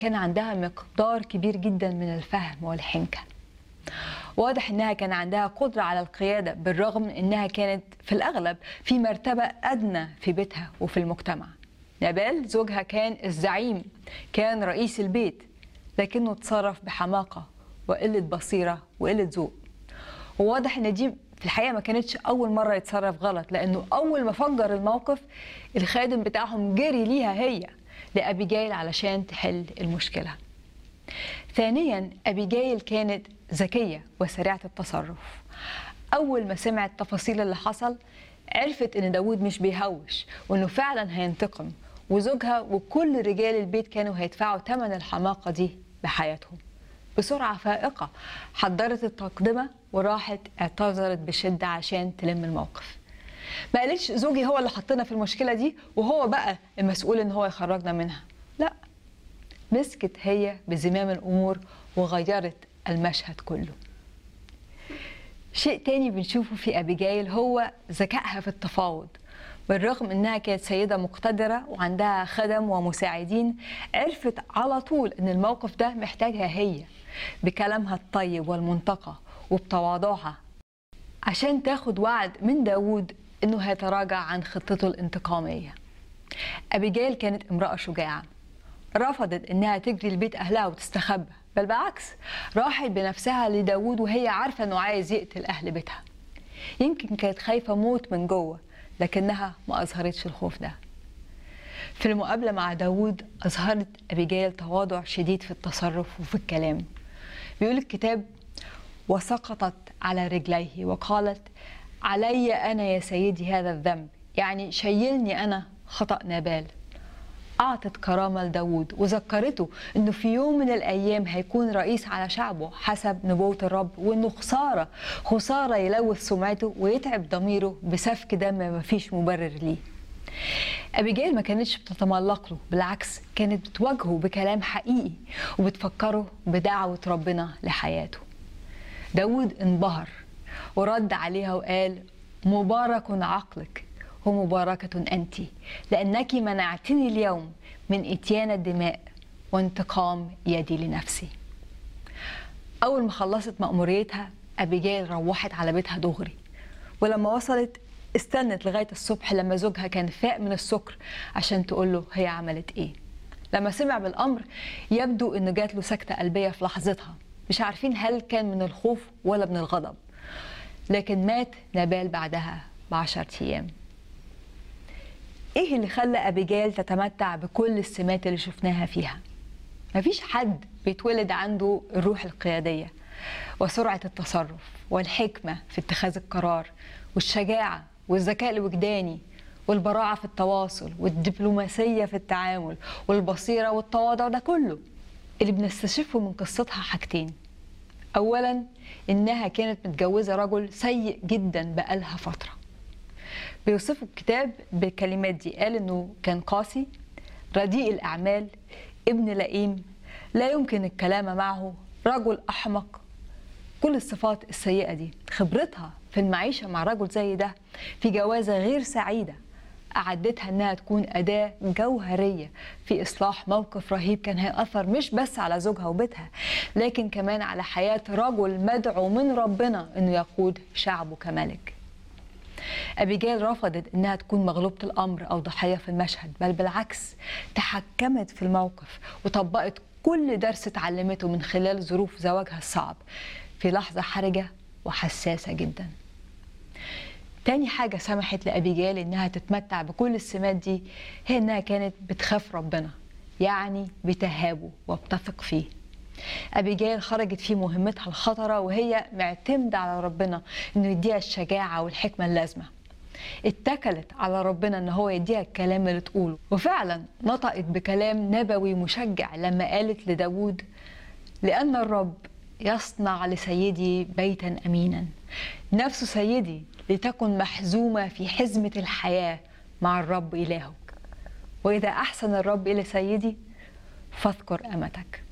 كان عندها مقدار كبير جدا من الفهم والحنكة واضح انها كان عندها قدرة على القيادة بالرغم من انها كانت في الاغلب في مرتبة ادنى في بيتها وفي المجتمع نابال زوجها كان الزعيم كان رئيس البيت لكنه اتصرف بحماقة وقلة بصيرة وقلة ذوق وواضح ان دي في الحقيقه ما كانتش اول مره يتصرف غلط لانه اول ما فجر الموقف الخادم بتاعهم جري ليها هي لابيجايل علشان تحل المشكله ثانيا ابيجايل كانت ذكيه وسريعه التصرف اول ما سمعت تفاصيل اللي حصل عرفت ان داود مش بيهوش وانه فعلا هينتقم وزوجها وكل رجال البيت كانوا هيدفعوا ثمن الحماقه دي بحياتهم بسرعة فائقة حضرت التقدمة وراحت اعتذرت بشدة عشان تلم الموقف ما قالتش زوجي هو اللي حطنا في المشكلة دي وهو بقى المسؤول ان هو يخرجنا منها لا مسكت هي بزمام الأمور وغيرت المشهد كله شيء تاني بنشوفه في أبيجايل هو ذكائها في التفاوض بالرغم انها كانت سيده مقتدره وعندها خدم ومساعدين عرفت على طول ان الموقف ده محتاجها هي بكلامها الطيب والمنتقى وبتواضعها عشان تاخد وعد من داود انه هيتراجع عن خطته الانتقاميه ابيجيل كانت امراه شجاعه رفضت انها تجري لبيت اهلها وتستخبى بل بالعكس راحت بنفسها لداود وهي عارفه انه عايز يقتل اهل بيتها يمكن كانت خايفه موت من جوه لكنها ما أظهرتش الخوف ده في المقابلة مع داود أظهرت أبيجيل تواضع شديد في التصرف وفي الكلام بيقول الكتاب وسقطت على رجليه وقالت علي أنا يا سيدي هذا الذنب يعني شيلني أنا خطأ نابال أعطت كرامة لداود وذكرته أنه في يوم من الأيام هيكون رئيس على شعبه حسب نبوة الرب وأنه خسارة خسارة يلوث سمعته ويتعب ضميره بسفك دم ما فيش مبرر ليه أبيجيل ما كانتش بتتملق له بالعكس كانت بتواجهه بكلام حقيقي وبتفكره بدعوة ربنا لحياته داود انبهر ورد عليها وقال مبارك عقلك ومباركة أنت لأنك منعتني اليوم من إتيان الدماء وانتقام يدي لنفسي أول ما خلصت مأموريتها أبيجيل روحت على بيتها دغري ولما وصلت استنت لغاية الصبح لما زوجها كان فاق من السكر عشان تقول له هي عملت إيه لما سمع بالأمر يبدو إنه جات له سكتة قلبية في لحظتها مش عارفين هل كان من الخوف ولا من الغضب لكن مات نبال بعدها بعشرة أيام ايه اللي خلى ابيجيل تتمتع بكل السمات اللي شفناها فيها مفيش حد بيتولد عنده الروح القياديه وسرعه التصرف والحكمه في اتخاذ القرار والشجاعه والذكاء الوجداني والبراعه في التواصل والدبلوماسيه في التعامل والبصيره والتواضع ده كله اللي بنستشفه من قصتها حاجتين اولا انها كانت متجوزه رجل سيء جدا بقالها فتره بيوصفوا الكتاب بالكلمات دي قال انه كان قاسي رديء الاعمال ابن لئيم لا يمكن الكلام معه رجل احمق كل الصفات السيئه دي خبرتها في المعيشه مع رجل زي ده في جوازه غير سعيده أعدتها إنها تكون أداة جوهرية في إصلاح موقف رهيب كان هيأثر مش بس على زوجها وبيتها لكن كمان على حياة رجل مدعو من ربنا إنه يقود شعبه كملك أبيجيل رفضت إنها تكون مغلوبة الأمر أو ضحية في المشهد بل بالعكس تحكمت في الموقف وطبقت كل درس اتعلمته من خلال ظروف زواجها الصعب في لحظة حرجة وحساسة جدا تاني حاجة سمحت لأبيجيل إنها تتمتع بكل السمات دي هي إنها كانت بتخاف ربنا يعني بتهابه وبتثق فيه أبيجيل خرجت في مهمتها الخطرة وهي معتمدة على ربنا إنه يديها الشجاعة والحكمة اللازمة اتكلت على ربنا ان هو يديها الكلام اللي تقوله وفعلا نطقت بكلام نبوي مشجع لما قالت لداود لأن الرب يصنع لسيدي بيتا أمينا نفس سيدي لتكن محزومة في حزمة الحياة مع الرب إلهك وإذا أحسن الرب إلى سيدي فاذكر أمتك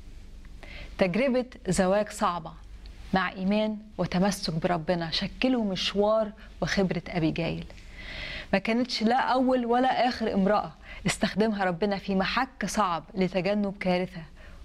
تجربة زواج صعبة مع إيمان وتمسك بربنا شكلوا مشوار وخبرة أبيجايل ما كانتش لا أول ولا آخر امرأة استخدمها ربنا في محك صعب لتجنب كارثة